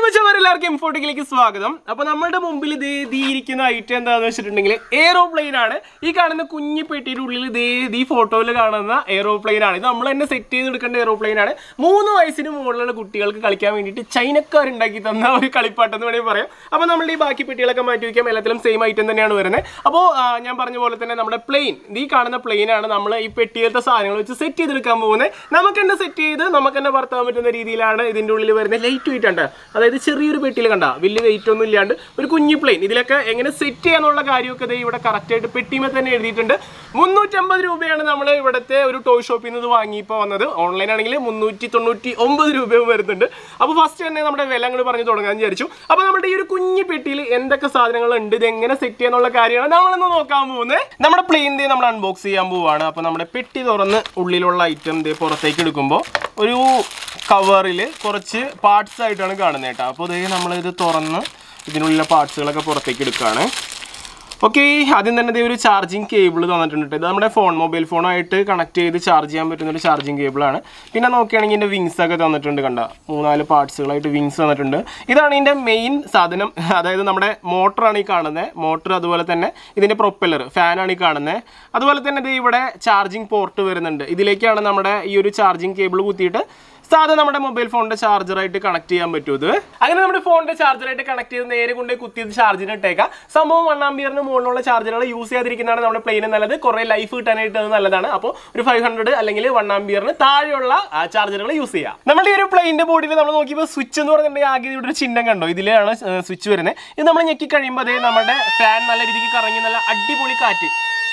മച്ചമാരെ എല്ലാവർക്കും ഇൻഫോട്ടിക്കിലേക്ക് സ്വാഗതം അപ്പൊ നമ്മുടെ മുമ്പിൽ ദേ ദീ ഇരിക്കുന്ന ഐറ്റം എന്താണെന്ന് വെച്ചിട്ടുണ്ടെങ്കിൽ എയ്റോപ്ലെയിൻ ആണ് ഈ കാണുന്ന കുഞ്ഞി പെട്ടിയുടെ ഉള്ളിൽ ദേ ഈ ഫോട്ടോയിൽ കാണുന്ന എയ്റോപ്ലെയിൻ ആണ് ഇത് നമ്മൾ തന്നെ സെറ്റ് ചെയ്ത് എടുക്കേണ്ട എയ്റോപ്ലെയിൻ ആണ് മൂന്ന് വയസ്സിന് മുകളിലുള്ള കുട്ടികൾക്ക് കളിക്കാൻ വേണ്ടിയിട്ട് ചൈനക്കാർ ഉണ്ടാക്കി തന്ന ഒരു കളിപ്പാട്ടം എന്ന് വേണമെങ്കിൽ പറയാം അപ്പൊ നമ്മൾ ഈ ബാക്കി പെട്ടികളൊക്കെ മാറ്റി വയ്ക്കാം എല്ലാത്തിലും സെയിം ഐറ്റം തന്നെയാണ് വരുന്നത് അപ്പോൾ ഞാൻ പറഞ്ഞ പോലെ തന്നെ നമ്മുടെ പ്ലെയിൻ ഈ കാണുന്ന പ്ലെയിൻ ആണ് നമ്മൾ ഈ പെട്ടിയിലത്തെ സാധനങ്ങൾ വെച്ച് സെറ്റ് ചെയ്തെടുക്കാൻ പോകുന്നത് നമുക്ക് തന്നെ സെറ്റ് ചെയ്ത് നമുക്ക് തന്നെ പറത്താൻ പറ്റുന്ന രീതിയിലാണ് ഇതിന്റെ ഉള്ളിൽ വരുന്നത് ലൈറ്റ് വെയിറ്റ് ഉണ്ട് അതായത് ചെറിയൊരു പെട്ടിയിൽ കണ്ട വലിയ വെയിറ്റ് ഒന്നും ഇല്ലാണ്ട് ഒരു കുഞ്ഞു പ്ലെയിൻ ഇതിലൊക്കെ എങ്ങനെ സെറ്റ് ചെയ്യാന്നുള്ള കാര്യമൊക്കെ ദേ ഇവിടെ കറക്റ്റ് ആയിട്ട് പെട്ടിമേ തന്നെ എഴുതിയിട്ടുണ്ട് മുന്നൂറ്റമ്പത് രൂപയാണ് നമ്മൾ ഇവിടുത്തെ ഒരു ടോയ് ഷോപ്പിൽ നിന്ന് വാങ്ങിയപ്പോൾ വന്നത് ഓൺലൈൻ ആണെങ്കിൽ മുന്നൂറ്റി തൊണ്ണൂറ്റി ഒമ്പത് രൂപയും വരുന്നുണ്ട് അപ്പോൾ ഫസ്റ്റ് തന്നെ നമ്മുടെ വില അങ്ങോട്ട് പറഞ്ഞു തുടങ്ങാൻ വിചാരിച്ചു അപ്പോൾ നമ്മുടെ ഈ ഒരു കുഞ്ഞു പെട്ടിയിൽ എന്തൊക്കെ സാധനങ്ങൾ ഉണ്ട് ഇത് എങ്ങനെ സെറ്റ് ചെയ്യാന്നുള്ള കാര്യമാണ് നമ്മളിന്ന് നോക്കാൻ പോകുന്നത് നമ്മുടെ പ്ലെയിൻ ദേ നമ്മൾ അൺബോക്സ് ചെയ്യാൻ പോവുകയാണ് അപ്പോൾ നമ്മുടെ പെട്ടി തുറന്ന് ഉള്ളിലുള്ള ഐറ്റം ദേ പുറത്തേക്ക് എടുക്കുമ്പോൾ ഒരു കവറിൽ കുറച്ച് പാർട്സ് ആയിട്ടാണ് കാണുന്നത് കേട്ടോ അപ്പോൾ ഇതേ നമ്മളിത് തുറന്ന് ഇതിനുള്ളിലെ പാർട്സുകളൊക്കെ പുറത്തേക്ക് എടുക്കുകയാണ് ഓക്കെ ആദ്യം തന്നെ ദേ ഒരു ചാർജിങ് കേബിൾ തന്നിട്ടുണ്ട് ട്ടോ. ഇത് നമ്മുടെ ഫോൺ മൊബൈൽ ഫോണായിട്ട് കണക്ട് ചെയ്ത് ചാർജ് ചെയ്യാൻ പറ്റുന്ന ഒരു ചാർജിങ് കേബിളാണ് പിന്നെ നോക്കുകയാണെങ്കിൽ ഇതിൻ്റെ വിങ്സ് ഒക്കെ തന്നിട്ടുണ്ട് കണ്ട മൂന്നാല് പാർട്സുകളായിട്ട് വിങ്സ് തന്നിട്ടുണ്ട് ഇതാണ് ഇതിൻ്റെ മെയിൻ സാധനം അതായത് നമ്മുടെ മോട്ടറാണ് ഈ കാണുന്നത് മോട്ടർ അതുപോലെ തന്നെ ഇതിൻ്റെ പ്രൊപ്പല്ലർ ഫാനാണ് ഈ കാണുന്നത് അതുപോലെ തന്നെ ഇത് ഇവിടെ ചാർജിങ് പോർട്ട് വരുന്നുണ്ട് ഇതിലേക്കാണ് നമ്മുടെ ഈ ഒരു ചാർജിങ് കേബിൾ കുത്തിയിട്ട് സാധാ നമ്മുടെ മൊബൈൽ ഫോണിന്റെ ചാർജറായിട്ട് കണക്ട് ചെയ്യാൻ പറ്റും ഇത് അങ്ങനെ നമ്മുടെ ഫോണിന്റെ ചാർജറായിട്ട് കണക്ട് ചെയ്ത് നേരെ കൊണ്ട് കുത്തിയത് ചാർജിന് ഇട്ടേക്കാം സംഭവം വൺ ആംബിയറിന് മുകളിലുള്ള ചാർജറുകൾ യൂസ് ചെയ്യാതിരിക്കുന്നതാണ് നമ്മുടെ പ്ലെയിന് നല്ലത് കുറെ ലൈഫ് കിട്ടാനായിട്ട് അത് നല്ലതാണ് അപ്പോൾ ഒരു ഫൈവ് ഹൺഡ്രഡ് അല്ലെങ്കിൽ വൺ ആംബിയറിന് താഴെയുള്ള ചാർജറുകൾ യൂസ് ചെയ്യാം നമ്മുടെ ഈ ഒരു പ്ലെയിന്റെ ബോഡിയിൽ നമ്മൾ നോക്കിയപ്പോൾ സ്വിച്ച് എന്ന് പറഞ്ഞിട്ടുണ്ടെങ്കിൽ ആകെ ഇവിടെ ഒരു ചിഹ്നം കണ്ടോ ഇതിലാണ് സ്വിച്ച് വരുന്നത് ഇത് നമ്മൾ ഞെക്കി കഴിയുമ്പോൾ അതേ നമ്മുടെ ഫാൻ നല്ല രീതിക്ക് കറങ്ങി നല്ല അടിപൊളി കാറ്റ്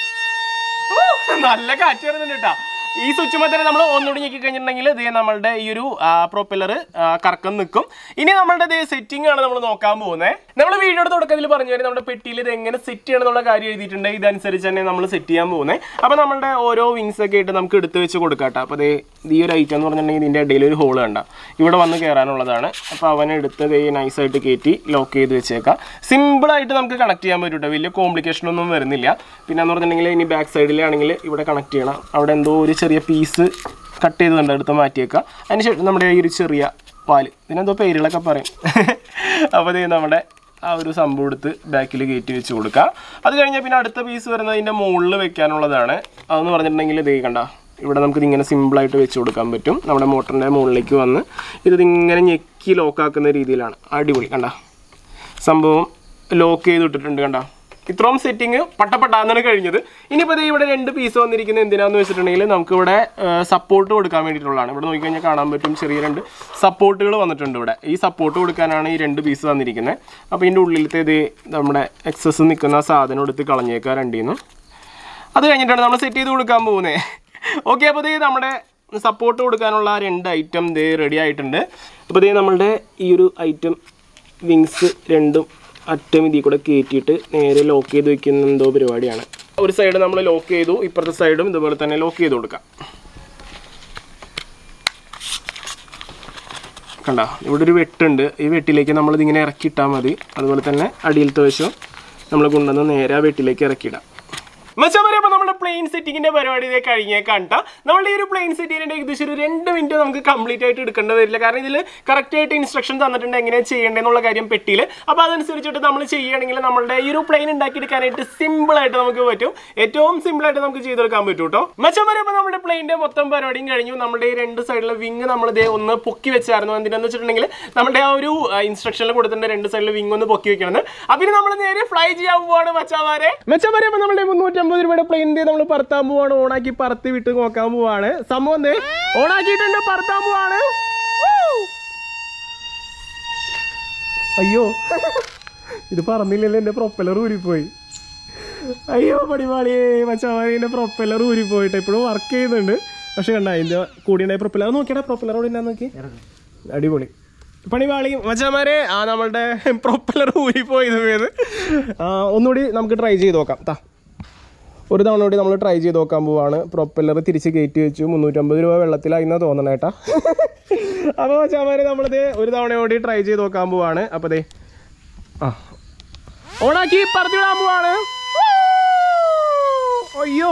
ഊ, നല്ല കാറ്റ് വരുന്നുണ്ട് കേട്ടോ ഈ സ്വിച്ച് തന്നെ നമ്മൾ ഒന്നുകൂടി ഞെക്കി കഴിഞ്ഞിട്ടുണ്ടെങ്കിൽ ഇതേ നമ്മളുടെ ഈ ഒരു പ്രൊപ്പല്ലർ കറക്കം നിൽക്കും ഇനി നമ്മളുടെ ഇതേ സെറ്റിംഗ് ആണ് നമ്മൾ നോക്കാൻ പോകുന്നത് നമ്മൾ വീഡിയോയുടെ തുടക്കത്തിൽ പറഞ്ഞു തരും നമ്മുടെ പെട്ടിയിൽ ഇത് എങ്ങനെ സെറ്റ് ചെയ്യണം എന്നുള്ള കാര്യം എഴുതിയിട്ടുണ്ട് ഇതനുസരിച്ച് തന്നെ നമ്മൾ സെറ്റ് ചെയ്യാൻ പോകുന്നത് അപ്പോൾ നമ്മളുടെ ഓരോ വിങ്സ് ഒക്കെ ആയിട്ട് നമുക്ക് എടുത്ത് വെച്ച് കൊടുക്കാം കേട്ടോ അപ്പോൾ അതേ ഈ ഒരു ഐറ്റം എന്ന് പറഞ്ഞിട്ടുണ്ടെങ്കിൽ ഇതിൻ്റെ ഇടയിൽ ഒരു ഹോൾ കണ്ട ഇവിടെ വന്ന് കയറാനുള്ളതാണ് അപ്പോൾ അവനെ എടുത്ത് കൈ നൈസായിട്ട് കയറ്റി ലോക്ക് ചെയ്ത് വെച്ചേക്കാം സിമ്പിളായിട്ട് നമുക്ക് കണക്ട് ചെയ്യാൻ പറ്റും കേട്ടോ വലിയ കോംപ്ലിക്കേഷൻ ഒന്നും വരുന്നില്ല പിന്നെ എന്ന് പറഞ്ഞിട്ടുണ്ടെങ്കിൽ ഇനി ബാക്ക് സൈഡിലാണെങ്കിൽ ഇവിടെ കണക്ട് ചെയ്യണം അവിടെ എന്തോ ഒരു ചെറിയ പീസ് കട്ട് ചെയ്തുകൊണ്ട് എടുത്ത് മാറ്റിയേക്കാം അതിനുശേഷം നമ്മുടെ ഈ ഒരു ചെറിയ പാല് ഇതിനെന്തോ പേരുകളൊക്കെ പറയും അപ്പോൾ ഇത് നമ്മുടെ ആ ഒരു സംഭവം എടുത്ത് ബാക്കിൽ കയറ്റി വെച്ച് കൊടുക്കുക അത് കഴിഞ്ഞാൽ പിന്നെ അടുത്ത പീസ് വരുന്നത് അതിൻ്റെ മുകളിൽ വെക്കാനുള്ളതാണ് അതെന്ന് പറഞ്ഞിട്ടുണ്ടെങ്കിൽ ഇതേ കണ്ട ഇവിടെ നമുക്ക് ഇങ്ങനെ സിമ്പിളായിട്ട് വെച്ച് കൊടുക്കാൻ പറ്റും നമ്മുടെ മോട്ടറിൻ്റെ മുകളിലേക്ക് വന്ന് ഇത് ഇങ്ങനെ ഞെക്കി ലോക്കാക്കുന്ന രീതിയിലാണ് അടിപൊളി കണ്ട സംഭവം ലോക്ക് ചെയ്ത് ഇട്ടിട്ടുണ്ട് കണ്ട ഇത്രയും സെറ്റിങ് പട്ടപ്പട്ടാന്നാണ് കഴിഞ്ഞത് ഇനിയിപ്പോൾ ദേ ഇവിടെ രണ്ട് പീസ് വന്നിരിക്കുന്നത് എന്തിനാന്ന് വെച്ചിട്ടുണ്ടെങ്കിൽ നമുക്ക് ഇവിടെ സപ്പോർട്ട് കൊടുക്കാൻ വേണ്ടിയിട്ടുള്ളതാണ് ഇവിടെ നോക്കിക്കഴിഞ്ഞാൽ കാണാൻ പറ്റും ചെറിയ രണ്ട് സപ്പോർട്ടുകൾ വന്നിട്ടുണ്ട് ഇവിടെ ഈ സപ്പോർട്ട് കൊടുക്കാനാണ് ഈ രണ്ട് പീസ് വന്നിരിക്കുന്നത് അപ്പോൾ ഇതിൻ്റെ ഉള്ളിലത്തെ ഇത് നമ്മുടെ എക്സസ് നിൽക്കുന്ന സാധനം എടുത്ത് കളഞ്ഞേക്കാം രണ്ടീന്നും അത് കഴിഞ്ഞിട്ടാണ് നമ്മൾ സെറ്റ് ചെയ്ത് കൊടുക്കാൻ പോകുന്നത് ഓക്കെ അപ്പോൾ ഇത് നമ്മുടെ സപ്പോർട്ട് കൊടുക്കാനുള്ള ആ രണ്ട് ഐറ്റം ദേ റെഡി ആയിട്ടുണ്ട് അപ്പോൾ ഇതേ നമ്മളുടെ ഈ ഒരു ഐറ്റം വിങ്സ് രണ്ടും അറ്റം ഇതിൽ കൂടെ കയറ്റിയിട്ട് നേരെ ലോക്ക് ചെയ്ത് വെക്കുന്ന എന്തോ പരിപാടിയാണ് ഒരു സൈഡ് നമ്മൾ ലോക്ക് ചെയ്തു ഇപ്പുറത്തെ സൈഡും ഇതുപോലെ തന്നെ ലോക്ക് ചെയ്ത് കൊടുക്കാം കണ്ട ഇവിടെ ഒരു വെട്ടുണ്ട് ഈ വെട്ടിലേക്ക് നമ്മൾ ഇതിങ്ങനെ ഇറക്കിയിട്ടാൽ മതി അതുപോലെ തന്നെ അടിയിലത്തെ വശം നമ്മൾ കൊണ്ടുവന്ന് നേരെ ആ വെട്ടിലേക്ക് ഇറക്കിയിടാം മച്ചാമരെ അപ്പോൾ നമ്മുടെ പ്ലെയിൻ സെറ്റിങ്ങിന്റെ പരിപാടി ഇതേ കഴിഞ്ഞേക്കാം കേട്ടോ നമ്മുടെ ഈ ഒരു പ്ലെയിൻ സെറ്റിങ്ങിന്റെ ഏകദേശം ഒരു രണ്ട് മിനിറ്റ് നമുക്ക് കംപ്ലീറ്റ് ആയിട്ട് എടുക്കേണ്ടി വരില്ല കാരണം ഇതിൽ കറക്റ്റ് ആയിട്ട് ഇൻസ്ട്രക്ഷൻ തന്നിട്ടുണ്ട് എങ്ങനെയാണ് ചെയ്യേണ്ടതെന്നുള്ള കാര്യം പെട്ടിയിൽ അപ്പോൾ അതനുസരിച്ചിട്ട് നമ്മൾ ചെയ്യുകയാണെങ്കിൽ നമ്മുടെ ഈ ഒരു പ്ലെയിൻ ഉണ്ടാക്കിയെടുക്കാനായിട്ട് സിമ്പിൾ ആയിട്ട് നമുക്ക് പറ്റും ഏറ്റവും സിമ്പിൾ ആയിട്ട് നമുക്ക് ചെയ്തെടുക്കാൻ പറ്റും കേട്ടോ മച്ചാമരെ അപ്പോൾ നമ്മുടെ പ്ലെയിൻ്റെ മൊത്തം പരിപാടിയും കഴിഞ്ഞു നമ്മുടെ ഈ രണ്ട് സൈഡിലെ വിങ് നമ്മൾ ഇതേ ഒന്ന് പൊക്കി വെച്ചായിരുന്നു എന്തിനാന്ന് വെച്ചിട്ടുണ്ടെങ്കിൽ നമ്മുടെ ആ ഒരു ഇൻസ്ട്രക്ഷനിൽ കൊടുത്തിട്ടുണ്ട് രണ്ട് സൈഡിലെ വിങ് ഒന്ന് പൊക്കി വെക്കണം അപ്പം ഇനി നമ്മൾ നേരെ ഫ്ലൈ ചെയ്യാൻ പോവാണ് മച്ചാമാരെ മച്ചാമാരെ അപ്പോൾ നമ്മുടെ മുന്നൂറ്റമ്പത് രൂപയുടെ പ്ലെയിൻ നമ്മൾ പറത്താൻ പോവാണ് ഓണാക്കി പറത്തി വിട്ട് നോക്കാൻ പോവാണ് സംഭവം എന്തേ ഓണാക്കിയിട്ടുണ്ട് പറത്താൻ പോവാണ് Woo! അയ്യോ ഇത് പറഞ്ഞില്ലല്ലോ എൻ്റെ പ്രൊപ്പലർ ഊരിപ്പോയി അയ്യോ പടിപാളിയേ മച്ചാമാരി എൻ്റെ പ്രൊപ്പലർ ഊരിപ്പോയിട്ട് ഇപ്പോഴും വർക്ക് ചെയ്യുന്നുണ്ട് പക്ഷെ കണ്ട അതിൻ്റെ കൂടിയുണ്ടായ പ്രൊപ്പലർ അത് നോക്കിയാ പ്രൊപ്പലർ അവിടെ ഉണ്ടാ നോക്കി അടിപൊളി പണിപാളി മച്ചാമാരെ ആ നമ്മളുടെ പ്രൊപ്പലർ ഊരിപ്പോയത് വേത് ഒന്നുകൂടി നമുക്ക് ട്രൈ ചെയ്ത് നോക്കാം താ ഒരു തവണ കൂടി നമ്മൾ ട്രൈ ചെയ്ത് നോക്കാൻ പോവാണ് പ്രൊപ്പല്ലർ തിരിച്ച് കയറ്റി വെച്ചു മുന്നൂറ്റമ്പത് രൂപ വെള്ളത്തിലായിന്നാ തോന്നണ ഏട്ടാ അപ്പോൾ ചാമാര് നമ്മളിത് ഒരു തവണ കൂടി ട്രൈ ചെയ്ത് നോക്കാൻ പോവാണ് അപ്പോൾ ദേ ആ ഓണാക്കി പറത്തിവിടാൻ പോവാണ് അയ്യോ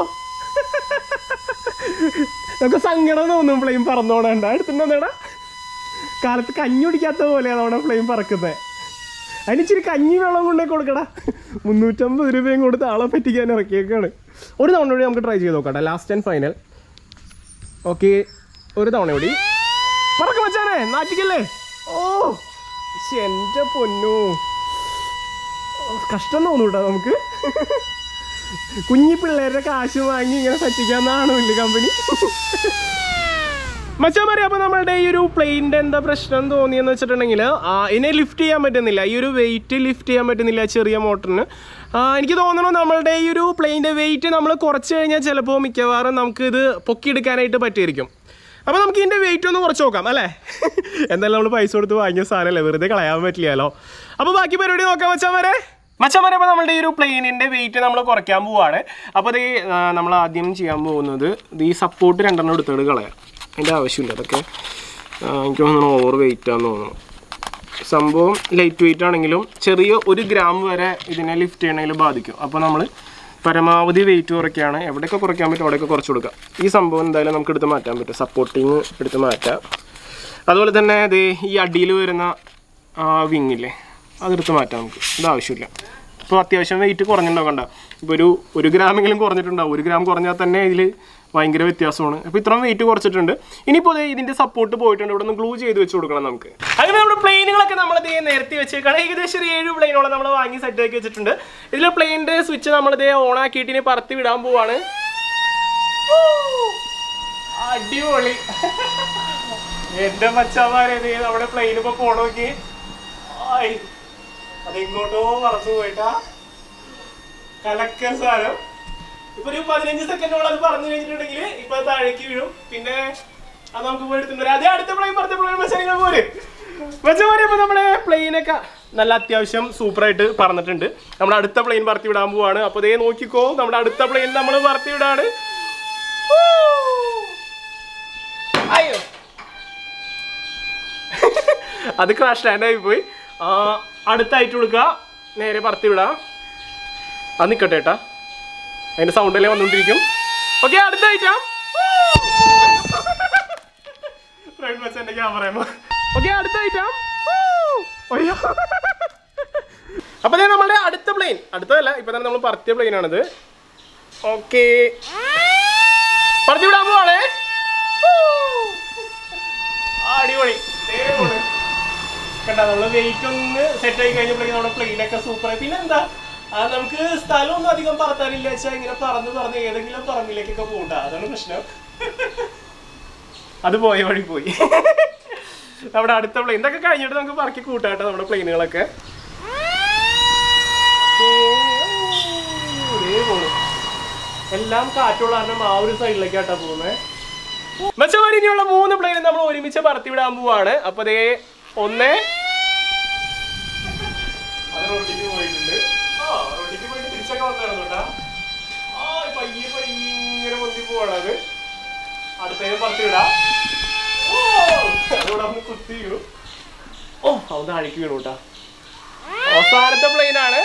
നമുക്ക് സങ്കടം തോന്നും പ്ലെയിൻ പറന്നോണണ്ട എടുത്തിട്ടുണ്ടെടാ കാലത്ത് കഞ്ഞി കുടിക്കാത്ത പോലെയാണ് നമ്മുടെ പ്ലെയിൻ പറക്കുന്നത് അതിന് ഇച്ചിരി കഞ്ഞി വെള്ളം കൊണ്ടേ കൊടുക്കടാ മുന്നൂറ്റമ്പത് രൂപയും കൊടുത്ത് ആളെ പറ്റിക്കാൻ ഇറക്കിയേക്കാണ് ഒരു തവണ കൂടി നമുക്ക് ട്രൈ ചെയ്ത് നോക്കട്ടെ ലാസ്റ്റ് ആൻഡ് ഫൈനൽ ഓക്കെ ഒരു തവണ കൂടി പറക്ക മച്ചാനെ നാട്ടിക്കല്ലേ ഓ ശ്ശെ, എൻ്റെ പൊന്നു ഓ, കഷ്ടം തോന്നും കേട്ടോ നമുക്ക് കുഞ്ഞി പിള്ളേരുടെ കാശ് വാങ്ങി ഇങ്ങനെ പറ്റിക്കാന്നാണ് വലിയ കമ്പനി മച്ചാമാരെ അപ്പോൾ നമ്മളുടെ ഈ ഒരു പ്ലെയിൻ്റെ എന്താ പ്രശ്നം തോന്നിയെന്ന് വെച്ചിട്ടുണ്ടെങ്കിൽ ഇതിനെ ലിഫ്റ്റ് ചെയ്യാൻ പറ്റുന്നില്ല ഈ ഒരു വെയിറ്റ് ലിഫ്റ്റ് ചെയ്യാൻ പറ്റുന്നില്ല ചെറിയ മോട്ടറിന് എനിക്ക് തോന്നുന്നു നമ്മളുടെ ഈ ഒരു പ്ലെയിൻ്റെ വെയിറ്റ് നമ്മൾ കുറച്ച് കഴിഞ്ഞാൽ ചിലപ്പോൾ മിക്കവാറും നമുക്ക് ഇത് പൊക്കിയെടുക്കാനായിട്ട് പറ്റിയിരിക്കും അപ്പോൾ നമുക്ക് ഇതിൻ്റെ വെയിറ്റ് ഒന്ന് കുറച്ച് നോക്കാം അല്ലേ എന്തായാലും നമ്മൾ പൈസ കൊടുത്ത് വാങ്ങിയ സാധനമല്ലേ വെറുതെ കളയാൻ പറ്റില്ലല്ലോ അപ്പോൾ ബാക്കി പരിപാടി നോക്കാം മച്ചാമാരെ മച്ചന്മാരെ അപ്പോൾ നമ്മുടെ ഈ ഒരു പ്ലെയിനിൻ്റെ വെയിറ്റ് നമ്മൾ കുറയ്ക്കാൻ പോവാണ് അപ്പോൾ ഇത് നമ്മൾ ആദ്യം ചെയ്യാൻ പോകുന്നത് ഇത് ഈ സപ്പോർട്ട് രണ്ടെണ്ണം എടുത്തിട്ട് കളയാം അതിൻ്റെ ആവശ്യമില്ല അതൊക്കെ ആ, എനിക്ക് തോന്നുന്നു ഓവർ വെയിറ്റ് ആണെന്ന് തോന്നുന്നു സംഭവം ലൈറ്റ് വെയിറ്റ് ആണെങ്കിലും ചെറിയ ഒരു ഗ്രാം വരെ ഇതിനെ ലിഫ്റ്റ് ചെയ്യണമെങ്കിൽ ബാധിക്കും അപ്പോൾ നമ്മൾ പരമാവധി വെയിറ്റ് കുറയ്ക്കുകയാണ് എവിടെയൊക്കെ കുറയ്ക്കാൻ പറ്റും അവിടെയൊക്കെ കുറച്ച് കൊടുക്കുക ഈ സംഭവം എന്തായാലും നമുക്ക് എടുത്ത് മാറ്റാൻ പറ്റും സപ്പോർട്ടിങ് എടുത്ത് മാറ്റാം അതുപോലെ തന്നെ ഇത് ഈ അടിയിൽ വരുന്ന വിങ്ങില്ലേ അതെടുത്ത് മാറ്റാം നമുക്ക് ഇത് ആവശ്യമില്ല ഇപ്പോൾ അത്യാവശ്യം വെയിറ്റ് കുറഞ്ഞിട്ടുണ്ടാവും കണ്ട ഇപ്പോൾ ഒരു ഒരു ഗ്രാമെങ്കിലും കുറഞ്ഞിട്ടുണ്ടാവും ഒരു ഗ്രാം കുറഞ്ഞാൽ തന്നെ ഇതിൽ ഭയങ്കര വ്യത്യാസമാണ് അപ്പോൾ ഇത്രയും വെയിറ്റ് കുറച്ചിട്ടുണ്ട് ഇനിയിപ്പോൾ ദേ ഇതിൻ്റെ സപ്പോർട്ട് പോയിട്ടുണ്ട് ഇവിടെ നിന്ന് ഗ്ലൂ ചെയ്ത് വെച്ച് കൊടുക്കണം നമുക്ക് അങ്ങനെ നമ്മുടെ പ്ലെയിനുകളൊക്കെ നമ്മൾ ഇതേ നേരത്തെ വെച്ചേക്കാണ് ഏകദേശം ഒരു ഏഴ് പ്ലെയിനോളം നമ്മൾ വാങ്ങി സെറ്റ് ആക്കി വെച്ചിട്ടുണ്ട് ഇതിൽ പ്ലെയിനിൻ്റെ സ്വിച്ച് നമ്മളിതേ ഓൺ ആക്കിയിട്ട് ഇനി പറത്തി വിടാൻ പോവാണ് അടിപൊളി എന്റെ മച്ചാമാരെ ദേ നമ്മുടെ പ്ലെയിൻ ഇപ്പൊ പോണോക്കി ആയ് അതെങ്ങോട്ടോ പറന്നു പോയിട്ടാ കലക്കൻ സാധനം ഇപ്പൊ ഒരു പതിനഞ്ച് സെക്കൻഡോളം അത് പറഞ്ഞു കഴിഞ്ഞിട്ടുണ്ടെങ്കിൽ ഇപ്പൊ അത് താഴേക്ക് വീഴും പിന്നെ അത് നമുക്ക് പോയി എടുത്തിട്ട് വരാം അതേ അടുത്ത പ്ലെയിൻ പറഞ്ഞ പ്ലെയിൻ മത്സരങ്ങൾ പോരെ മച്ചമാരെ ഇപ്പൊ നമ്മുടെ പ്ലെയിനൊക്കെ നല്ല അത്യാവശ്യം സൂപ്പറായിട്ട് പറന്നിട്ടുണ്ട് നമ്മുടെ അടുത്ത പ്ലെയിൻ പറത്തി വിടാൻ പോവാണ് അപ്പൊ ദേ നോക്കിക്കോ നമ്മുടെ അടുത്ത പ്ലെയിൻ നമ്മൾ പറത്തി വിടാണ് അയ്യോ അത് ക്രാഷ് ലാൻഡ് ആയി പോയി ആ, അടുത്തായിട്ട് കൊടുക്കുക നേരെ പറത്തി വിടാം അത് നിൽക്കട്ടെ ഏട്ടാ അതിന്റെ സൗണ്ടല്ലേ വന്നുകൊണ്ടിരിക്കും ഓക്കെ അടുത്ത ഐറ്റം ഫ്രണ്ട് വെച്ച് എന്റെ ക്യാമറ ഓക്കെ അടുത്ത ഐറ്റം അയ്യോ അപ്പൊ ദേ നമ്മളുടെ അടുത്ത പ്ലെയിൻ അടുത്തതല്ല ഇപ്പൊ തന്നെ നമ്മൾ പറത്തിയ പ്ലെയിൻ ആണിത് ഓക്കെ പറത്തി വിടാൻ പോവാണേ അടിപൊളി ദേ പോണ്. കണ്ടോ നമ്മള് വെയിറ്റ് ഒന്ന് സെറ്റ് ആയി കഴിഞ്ഞപ്പോഴേക്കും നമ്മുടെ പ്ലെയിൻ ഒക്കെ സൂപ്പർ ആയി പിന്നെ എന്താ ആ നമുക്ക് സ്ഥലമൊന്നും അധികം പറത്താനില്ല വെച്ചാൽ ഇങ്ങനെ പറന്ന് പറന്ന് ഏതെങ്കിലും പറമ്പിലേക്കൊക്കെ പോകണ്ട അതാണ് പ്രശ്നം അത് പോയ വഴി പോയി നമ്മുടെ അടുത്ത പ്ലെയിൻ ഇതൊക്കെ കഴിഞ്ഞിട്ട് നമുക്ക് പറക്കി കൂട്ടാട്ടോ നമ്മുടെ പ്ലെയിനുകളൊക്കെ എല്ലാം കാറ്റുള്ള കാരണം ആ ഒരു സൈഡിലേക്കാട്ടാ പോകുന്നത് മച്ചമാരി ഇനിയുള്ള മൂന്ന് പ്ലെയിൻ നമ്മൾ ഒരുമിച്ച് പറത്തി വിടാൻ പോവാണ് അപ്പൊ ദേ ഒന്ന് അത് റോഡിലേക്ക് പോയിട്ടുണ്ട് ആ റോഡിലേക്ക് പോയിട്ട് തിരിച്ചൊക്കെ വന്നായിരുന്നു കേട്ടാ ആ പയ്യെ പയ്യെ ഇങ്ങനെ പൊന്തി പോവാണത് അടുത്തേക്ക് പറത്തി വിടാം ഓ അതോടെ ഒന്ന് കുത്തി വീണു ഓ അത് താഴേക്ക് വീണു കേട്ടാ അവസാനത്തെ പ്ലെയിൻ ആണ്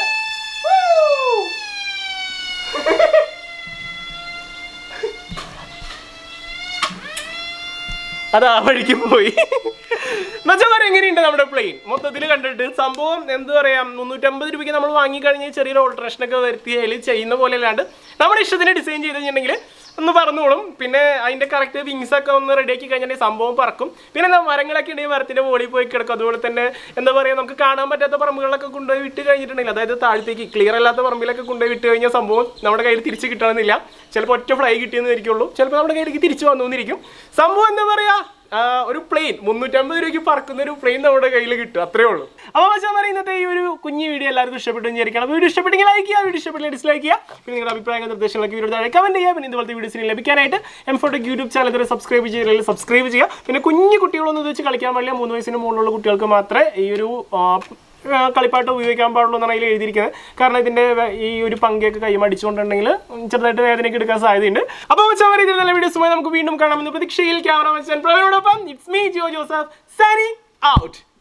അത് ആ വഴിക്ക് പോയി മച്ചമാർ എങ്ങനെയുണ്ട് നമ്മുടെ പ്ലെയിൻ മൊത്തത്തിൽ കണ്ടിട്ട് സംഭവം എന്ത് പറയാം മുന്നൂറ്റമ്പത് രൂപയ്ക്ക് നമ്മൾ വാങ്ങിക്കഴിഞ്ഞ് ചെറിയൊരു ഓൾട്രേഷൻ ഒക്കെ വരുത്തി അതിൽ ചെയ്യുന്ന പോലെ അല്ലാണ്ട് നമ്മുടെ ഇഷ്ടത്തിന് ഡിസൈൻ ചെയ്ത് കഴിഞ്ഞിട്ടുണ്ടെങ്കിൽ ഒന്ന് പറന്നോളും പിന്നെ അതിന്റെ കറക്റ്റ് വിങ്സ് ഒക്കെ ഒന്ന് റെഡിയാക്കി കഴിഞ്ഞാൽ സംഭവം പറക്കും പിന്നെ എന്താ മരങ്ങളൊക്കെ ഉണ്ടെങ്കിൽ മരത്തിന്റെ മുകളിൽ പോയി കിടക്കും അതുപോലെ തന്നെ എന്താ പറയുക നമുക്ക് കാണാൻ പറ്റാത്ത പറമ്പുകളിലൊക്കെ കൊണ്ടുപോയി വിട്ട് കഴിഞ്ഞിട്ടുണ്ടെങ്കിൽ അതായത് താഴത്തേക്ക് ക്ലിയർ അല്ലാത്ത പറമ്പിലൊക്കെ കൊണ്ടുപോയി വിട്ട് കഴിഞ്ഞാൽ സംഭവം നമ്മുടെ കയ്യിൽ തിരിച്ച് കിട്ടണമെന്നില്ല ചിലപ്പോൾ ഒറ്റ ഫ്ലൈ കിട്ടിയെന്ന് ഇരിക്കുള്ളൂ ചിലപ്പോൾ നമ്മുടെ കയ്യിലേക്ക് തിരിച്ചു വന്നുവന്നിരിക്കും സംഭവം എന്താ പറയാ ആ, ഒരു പ്ലെയിൻ മുന്നൂറ്റമ്പത് രൂപയ്ക്ക് പറക്കുന്ന ഒരു പ്ലെയിൻ നമ്മുടെ കയ്യിൽ കിട്ടും അത്രേ ഉള്ളൂ അപ്പോൾ പക്ഷേ പറയുന്നത് ഇന്നത്തെ ഈ ഒരു കുഞ്ഞു വീഡിയോ എല്ലാവർക്കും ഇഷ്ടപ്പെട്ടു വിചാരിക്കണം വീഡിയോ ഇഷ്ടപ്പെട്ടെങ്കിൽ ലൈക്ക് ചെയ്യുക വീഡിയോ ഇഷ്ടപ്പെട്ടില്ല ഡിസ്ലൈക്ക് ചെയ്യുക പിന്നെ നിങ്ങളുടെ അഭിപ്രായങ്ങൾ നിർദ്ദേശങ്ങളൊക്കെ വീഡിയോ താഴെ കമന്റ് ചെയ്യുക പിന്നെ ഇതുപോലത്തെ വീഡിയോസിന് ലഭിക്കാനായിട്ട് എം ഫോട്ടോക്ക് യൂട്യൂബ് ചാനൽ ഇതുവരെ സബ്സ്ക്രൈബ് ചെയ്തില്ലെങ്കിൽ സബ്സ്ക്രൈബ് ചെയ്യുക പിന്നെ കുഞ്ഞു കുട്ടികളൊന്നും ഇത് വെച്ച് കളിക്കാൻ പാടില്ല മൂന്ന് വയസ്സിന് മുകളിലുള്ള കുട്ടികൾക്ക് മാത്രമേ ഈ ഒരു ആ, ആ, കളിപ്പാട്ടം ഉപയോഗിക്കാൻ പാടുള്ളൂ എന്നാണ് അതിൽ എഴുതിയിരിക്കുന്നത് കാരണം ഇതിന്റെ വെ- ഈ ഒരു പങ്കൊക്കെ കൈ മടിച്ചുകൊണ്ടുണ്ടെങ്കിൽ ചെറുതായിട്ട് വേദനയ്ക്ക് എടുക്കാൻ സാധ്യതയുണ്ട് അപ്പോൾ വെച്ചാൽ ഇതിൽ നല്ല വീഡിയോസുമായി നമുക്ക് വീണ്ടും കാണാമെന്ന് പ്രതീക്ഷയിൽ ക്യാമറ വെച്ചാൽ പ്രവീണോടൊപ്പം it's me Jio Joseph signing out